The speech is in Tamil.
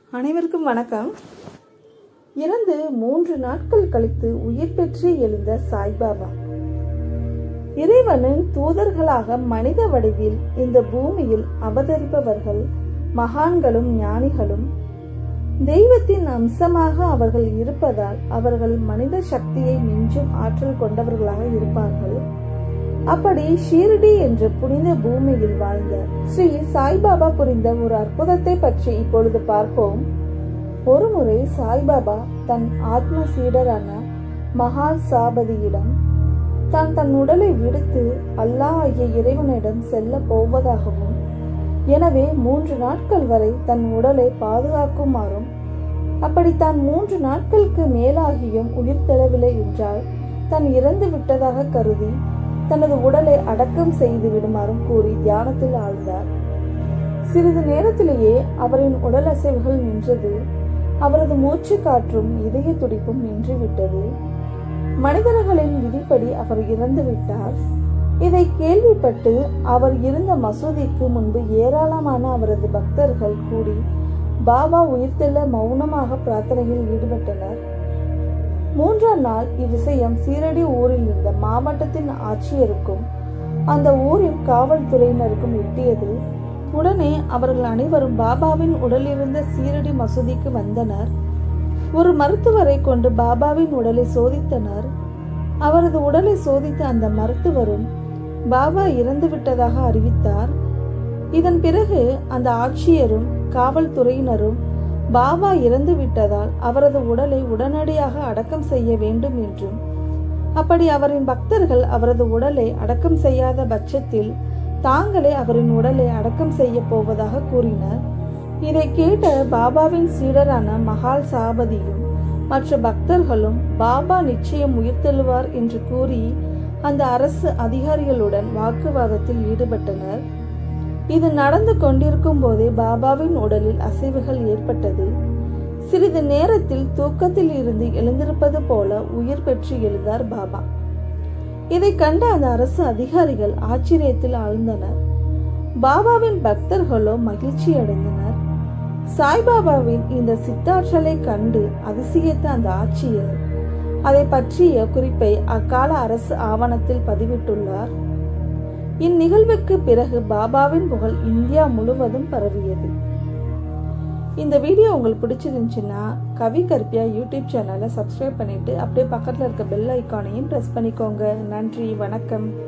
அனைவருக்கும் வணக்கம் இறந்து மூன்று நாட்கள் கழித்து உயிர் பெற்று எழுந்த சாய்பாபா இறைவனின் தூதர்களாக மனித வடிவில் இந்த பூமியில் அவதரிப்பவர்கள் மகான்களும் ஞானிகளும் தெய்வத்தின் அம்சமாக அவர்கள் இருப்பதால் அவர்கள் மனித சக்தியை மிஞ்சும் ஆற்றல் கொண்டவர்களாக இருப்பார்கள் அப்படி ஷீரடி என்ற புனித பூமியில் வாழ்ந்த ஸ்ரீ சாய்பாபா புரிந்த ஒரு அற்புதத்தை பற்றி இப்பொழுது பார்ப்போம் ஒருமுறை சாய்பாபா தன் ஆத்ம சீடரான மகால் சாபதியிடம் தான் தன் உடலை விடுத்து அல்லாஹ் ஆகிய இறைவனிடம் செல்ல போவதாகவும் எனவே மூன்று நாட்கள் வரை தன் உடலை பாதுகாக்குமாறும் அப்படி தான் மூன்று நாட்களுக்கு மேலாகியும் உயிர் தெளவில்லை என்றால் தான் இறந்து விட்டதாக கருதி தனது உடலை அடக்கம் செய்து விடுமாறும் கூறி தியானத்தில் ஆழ்ந்தார் சிறிது நேரத்திலேயே அவரின் உடல் அசைவுகள் நின்றது அவரது மூச்சு காற்றும் இதய துடிப்பும் நின்றுவிட்டது மனிதர்களின் விதிப்படி அவர் இறந்து விட்டார் இதை கேள்விப்பட்டு அவர் இருந்த மசூதிக்கு முன்பு ஏராளமான அவரது பக்தர்கள் கூடி பாபா உயிர்த்தெல்ல மௌனமாக பிரார்த்தனையில் ஈடுபட்டனர் மூன்றாம் நாள் இவ்விஷயம் சீரடி ஊரில் இருந்த மாவட்டத்தின் ஆட்சியருக்கும் அந்த ஊரின் காவல்துறையினருக்கும் எட்டியது உடனே அவர்கள் அனைவரும் பாபாவின் உடலிருந்த சீரடி மசூதிக்கு வந்தனர் ஒரு மருத்துவரை கொண்டு பாபாவின் உடலை சோதித்தனர் அவரது உடலை சோதித்த அந்த மருத்துவரும் பாபா இறந்து விட்டதாக அறிவித்தார் இதன் பிறகு அந்த ஆட்சியரும் காவல்துறையினரும் பாபா இறந்து விட்டதால் அவரது உடலை உடனடியாக அடக்கம் செய்ய வேண்டும் என்றும் அப்படி அவரின் பக்தர்கள் அவரது உடலை அடக்கம் செய்யாத பட்சத்தில் தாங்களே அவரின் உடலை அடக்கம் செய்ய போவதாக கூறினர் இதை கேட்ட பாபாவின் சீடரான மகால் சாபதியும் மற்ற பக்தர்களும் பாபா நிச்சயம் உயிர்த்தெழுவார் என்று கூறி அந்த அரசு அதிகாரிகளுடன் வாக்குவாதத்தில் ஈடுபட்டனர் இது நடந்து கொண்டிருக்கும் போதே பாபாவின் உடலில் அசைவுகள் ஏற்பட்டது சிறிது நேரத்தில் தூக்கத்தில் இருந்து எழுந்திருப்பது போல உயிர் பெற்று எழுந்தார் பாபா இதை கண்ட அந்த அரசு அதிகாரிகள் ஆச்சரியத்தில் ஆழ்ந்தனர் பாபாவின் பக்தர்களோ மகிழ்ச்சி அடைந்தனர் சாய்பாபாவின் இந்த சித்தாற்றலை கண்டு அதிசயித்த அந்த ஆட்சியர் அதை பற்றிய குறிப்பை அக்கால அரசு ஆவணத்தில் பதிவிட்டுள்ளார் இந்நிகழ்வுக்கு பிறகு பாபாவின் புகழ் இந்தியா முழுவதும் பரவியது இந்த வீடியோ உங்களுக்கு பிடிச்சிருந்துச்சுன்னா கவி கற்பியா யூடியூப் சேனலை சப்ஸ்கிரைப் பண்ணிட்டு அப்படியே பக்கத்தில் இருக்க பெல் ஐக்கானையும் ப்ரெஸ் பண்ணிக்கோங்க நன்றி வணக்கம்